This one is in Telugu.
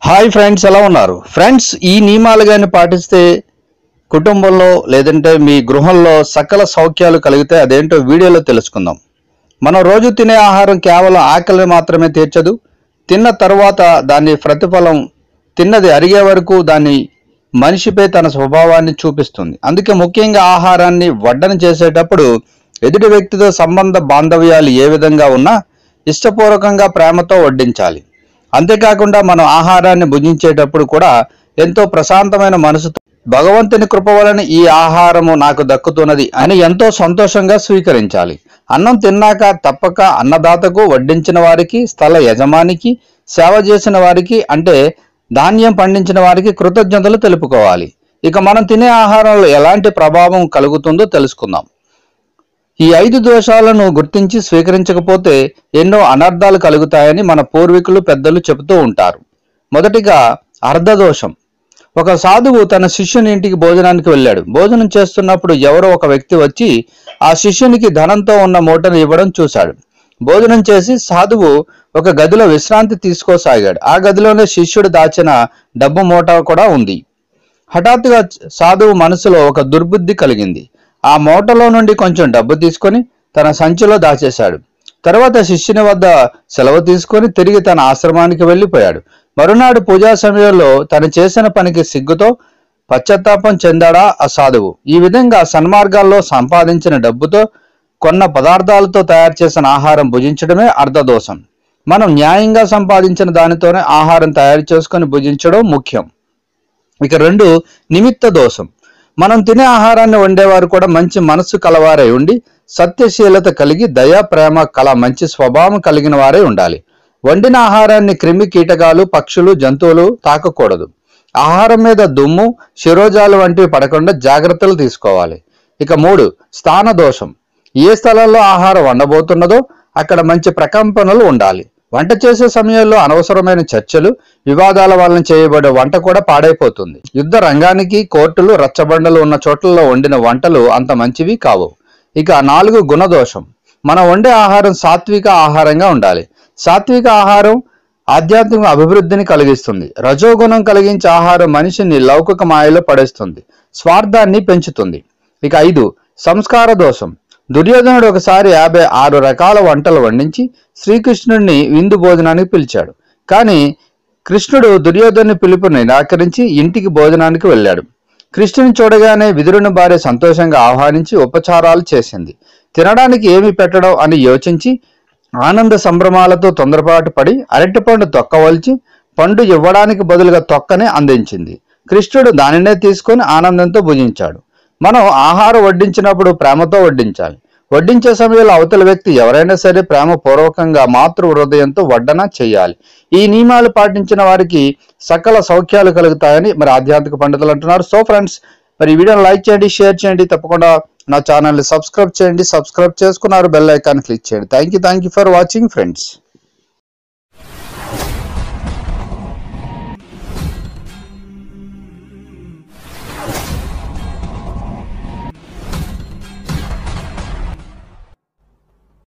హాయ్ ఫ్రెండ్స్ ఎలా ఉన్నారు ఫ్రెండ్స్ ఈ నియమాలు కానీ పాటిస్తే కుటుంబంలో లేదంటే మీ గృహంలో సకల సౌఖ్యాలు కలిగితే అదేంటో వీడియోలో తెలుసుకుందాం మనం రోజు తినే ఆహారం కేవలం ఆకలిని మాత్రమే తీర్చదు తిన్న తర్వాత దాని ప్రతిఫలం తిన్నది అరిగే వరకు దాని మనిషిపై తన స్వభావాన్ని చూపిస్తుంది అందుకే ముఖ్యంగా ఆహారాన్ని వడ్డన చేసేటప్పుడు ఎదుటి వ్యక్తితో సంబంధ బాంధవ్యాలు ఏ విధంగా ఉన్నా ఇష్టపూర్వకంగా ప్రేమతో వడ్డించాలి అంతేకాకుండా మనం ఆహారాన్ని భుజించేటప్పుడు కూడా ఎంతో ప్రశాంతమైన మనసుతో భగవంతుని కృప వలన ఈ ఆహారము నాకు దక్కుతున్నది అని ఎంతో సంతోషంగా స్వీకరించాలి అన్నం తిన్నాక తప్పక అన్నదాతకు వడ్డించిన వారికి స్థల యజమానికి సేవ చేసిన వారికి అంటే ధాన్యం పండించిన వారికి కృతజ్ఞతలు తెలుపుకోవాలి ఇక మనం తినే ఆహారంలో ఎలాంటి ప్రభావం కలుగుతుందో తెలుసుకుందాం ఈ ఐదు దోషాలను గుర్తించి స్వీకరించకపోతే ఎన్నో అనర్థాలు కలుగుతాయని మన పూర్వీకులు పెద్దలు చెబుతూ ఉంటారు మొదటిగా అర్ధదోషం ఒక సాధువు తన శిష్యుని ఇంటికి భోజనానికి వెళ్ళాడు భోజనం చేస్తున్నప్పుడు ఎవరో ఒక వ్యక్తి వచ్చి ఆ శిష్యునికి ధనంతో ఉన్న మూటను ఇవ్వడం చూశాడు భోజనం చేసి సాధువు ఒక గదిలో విశ్రాంతి తీసుకోసాగాడు ఆ గదిలోనే శిష్యుడు దాచిన డబ్బు మూట కూడా ఉంది హఠాత్తుగా సాధువు మనసులో ఒక దుర్బుద్ధి కలిగింది ఆ మూటలో నుండి కొంచెం డబ్బు తీసుకొని తన సంచిలో దాచేశాడు తర్వాత శిష్యుని వద్ద సెలవు తీసుకొని తిరిగి తన ఆశ్రమానికి వెళ్ళిపోయాడు మరునాడు పూజా సమయంలో తను చేసిన పనికి సిగ్గుతో పశ్చాత్తాపం చెందాడా ఆ సాధువు ఈ విధంగా సన్మార్గాల్లో సంపాదించిన డబ్బుతో కొన్న పదార్థాలతో తయారు చేసిన ఆహారం భుజించడమే అర్ధదోషం మనం న్యాయంగా సంపాదించిన దానితోనే ఆహారం తయారు చేసుకొని భుజించడం ముఖ్యం ఇక రెండు నిమిత్త దోషం మనం తినే ఆహారాన్ని వండేవారు కూడా మంచి మనస్సు కలవారై ఉండి సత్యశీలత కలిగి దయ ప్రేమ కల మంచి స్వభావం కలిగిన వారై ఉండాలి వండిన ఆహారాన్ని క్రిమి కీటకాలు పక్షులు జంతువులు తాకకూడదు ఆహారం మీద దుమ్ము శిరోజాలు వంటివి పడకుండా జాగ్రత్తలు తీసుకోవాలి ఇక మూడు స్థాన దోషం ఏ స్థలంలో ఆహారం వండబోతున్నదో అక్కడ మంచి ప్రకంపనలు ఉండాలి వంట చేసే సమయంలో అనవసరమైన చర్చలు వివాదాల వలన చేయబడే వంట కూడా పాడైపోతుంది యుద్ధ రంగానికి కోర్టులు రచ్చబండలు ఉన్న చోట్లలో వండిన వంటలు అంత మంచివి కావు ఇక నాలుగు గుణదోషం మనం వండే ఆహారం సాత్విక ఆహారంగా ఉండాలి సాత్విక ఆహారం ఆధ్యాత్మిక అభివృద్ధిని కలిగిస్తుంది రజోగుణం కలిగించే ఆహారం మనిషిని లౌకిక మాయలో పడేస్తుంది స్వార్థాన్ని పెంచుతుంది ఇక ఐదు సంస్కార దోషం దుర్యోధనుడు ఒకసారి యాభై ఆరు రకాల వంటలు వండించి శ్రీకృష్ణుడిని విందు భోజనానికి పిలిచాడు కానీ కృష్ణుడు దుర్యోధను పిలుపు నిరాకరించి ఇంటికి భోజనానికి వెళ్ళాడు కృష్ణుని చూడగానే విదురుని భార్య సంతోషంగా ఆహ్వానించి ఉపచారాలు చేసింది తినడానికి ఏమి పెట్టడం అని యోచించి ఆనంద సంభ్రమాలతో తొందరపాటు పడి అరటిపండు తొక్కవల్చి పండు ఇవ్వడానికి బదులుగా తొక్కనే అందించింది కృష్ణుడు దానినే తీసుకొని ఆనందంతో భుజించాడు మనం ఆహారం వడ్డించినప్పుడు ప్రేమతో వడ్డించాలి వడ్డించే సమయంలో అవతల వ్యక్తి ఎవరైనా సరే ప్రేమపూర్వకంగా మాతృ హృదయంతో వడ్డన చేయాలి ఈ నియమాలు పాటించిన వారికి సకల సౌఖ్యాలు కలుగుతాయని మరి ఆధ్యాత్మిక పండితులు అంటున్నారు సో ఫ్రెండ్స్ మరి ఈ వీడియోని లైక్ చేయండి షేర్ చేయండి తప్పకుండా నా ఛానల్ని సబ్స్క్రైబ్ చేయండి సబ్స్క్రైబ్ చేసుకున్నారు బెల్ ఐకాన్ క్లిక్ చేయండి thank you thank you for watching friends